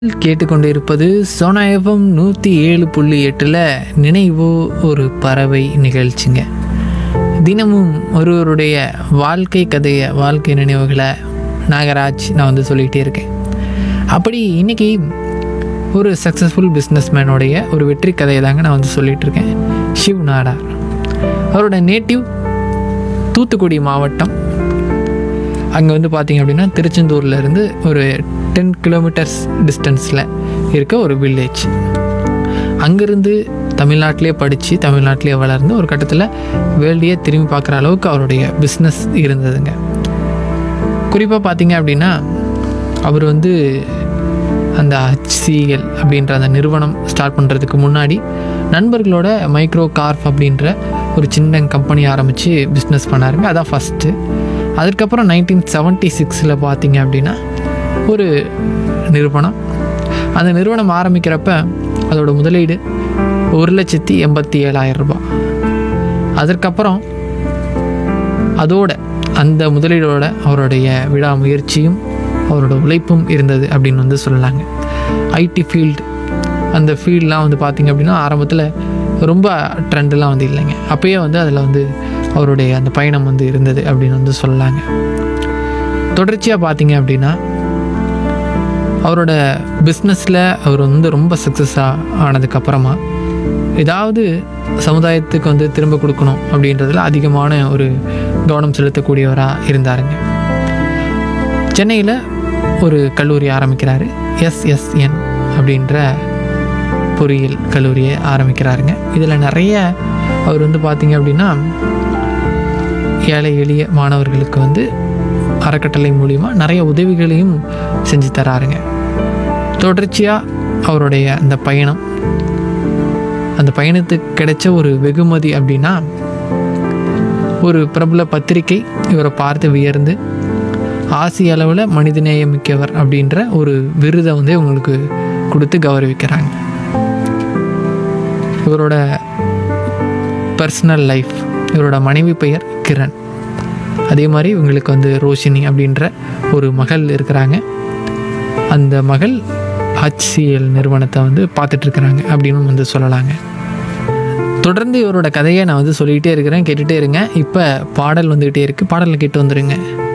கேட்டுக்கொண்டிருப்பது சோனா எஃப்எம் நூற்றி ஏழு புள்ளி எட்டில் நினைவோ ஒரு பறவை நிகழ்ச்சிங்க தினமும் ஒருவருடைய வாழ்க்கை கதையை வாழ்க்கை நினைவுகளை நாகராஜ் நான் வந்து சொல்லிகிட்டே இருக்கேன் அப்படி இன்னைக்கு ஒரு சக்ஸஸ்ஃபுல் பிஸ்னஸ்மேனுடைய ஒரு வெற்றி கதையை தாங்க நான் வந்து சொல்லிகிட்டு இருக்கேன் ஷிவ் நாடார் அவரோட நேட்டிவ் தூத்துக்குடி மாவட்டம் அங்கே வந்து பார்த்தீங்க அப்படின்னா திருச்செந்தூர்ல இருந்து ஒரு டென் கிலோமீட்டர்ஸ் டிஸ்டன்ஸில் இருக்க ஒரு வில்லேஜ் அங்கேருந்து தமிழ்நாட்டிலே படித்து தமிழ்நாட்டிலே வளர்ந்து ஒரு கட்டத்தில் வேல்டியே திரும்பி பார்க்குற அளவுக்கு அவருடைய பிஸ்னஸ் இருந்ததுங்க குறிப்பாக பார்த்தீங்க அப்படின்னா அவர் வந்து அந்த ஹச்சிஎல் அப்படின்ற அந்த நிறுவனம் ஸ்டார்ட் பண்ணுறதுக்கு முன்னாடி நண்பர்களோட மைக்ரோ கார்ப் அப்படின்ற ஒரு சின்ன கம்பெனி ஆரம்பித்து பிஸ்னஸ் பண்ணாருங்க அதான் ஃபஸ்ட்டு அதுக்கப்புறம் நைன்டீன் செவன்ட்டி சிக்ஸில் பார்த்தீங்க அப்படின்னா ஒரு நிறுவனம் அந்த நிறுவனம் ஆரம்பிக்கிறப்ப அதோட முதலீடு ஒரு லட்சத்தி எண்பத்தி ஏழாயிரம் ரூபாய் அதற்கப்புறம் அதோட அந்த முதலீடோட அவருடைய விடாமுயற்சியும் அவரோட உழைப்பும் இருந்தது அப்படின்னு வந்து சொல்லலாங்க ஐடி ஃபீல்டு அந்த ஃபீல்ட்லாம் வந்து பார்த்திங்க அப்படின்னா ஆரம்பத்தில் ரொம்ப ட்ரெண்டெலாம் வந்து இல்லைங்க அப்பயே வந்து அதில் வந்து அவருடைய அந்த பயணம் வந்து இருந்தது அப்படின்னு வந்து சொல்லலாங்க தொடர்ச்சியாக பார்த்தீங்க அப்படின்னா அவரோட பிஸ்னஸில் அவர் வந்து ரொம்ப சக்ஸஸாக ஆனதுக்கப்புறமா ஏதாவது சமுதாயத்துக்கு வந்து திரும்ப கொடுக்கணும் அப்படின்றதுல அதிகமான ஒரு கவனம் செலுத்தக்கூடியவராக இருந்தாருங்க சென்னையில் ஒரு கல்லூரி ஆரம்பிக்கிறாரு எஸ்எஸ்என் அப்படின்ற பொறியியல் கல்லூரியை ஆரம்பிக்கிறாருங்க இதில் நிறைய அவர் வந்து பார்த்தீங்க அப்படின்னா ஏழை எளிய மாணவர்களுக்கு வந்து அறக்கட்டளை மூலிமா நிறைய உதவிகளையும் செஞ்சு தராருங்க தொடர்ச்சியாக அவருடைய அந்த பயணம் அந்த பயணத்துக்கு கிடைச்ச ஒரு வெகுமதி அப்படின்னா ஒரு பிரபல பத்திரிகை இவரை பார்த்து வியர்ந்து ஆசிய அளவில் மனிதநேயம் மிக்கவர் அப்படின்ற ஒரு விருதை வந்து இவங்களுக்கு கொடுத்து கௌரவிக்கிறாங்க இவரோட பர்சனல் லைஃப் இவரோட மனைவி பெயர் கிரண் அதே மாதிரி இவங்களுக்கு வந்து ரோஷினி அப்படின்ற ஒரு மகள் இருக்கிறாங்க அந்த மகள் ஹச்சிஎல் நிறுவனத்தை வந்து பார்த்துட்ருக்குறாங்க அப்படின்னு வந்து சொல்லலாங்க தொடர்ந்து இவரோட கதையை நான் வந்து சொல்லிகிட்டே இருக்கிறேன் கேட்டுகிட்டே இருங்க இப்போ பாடல் வந்துக்கிட்டே இருக்குது பாடலை கேட்டு வந்துடுங்க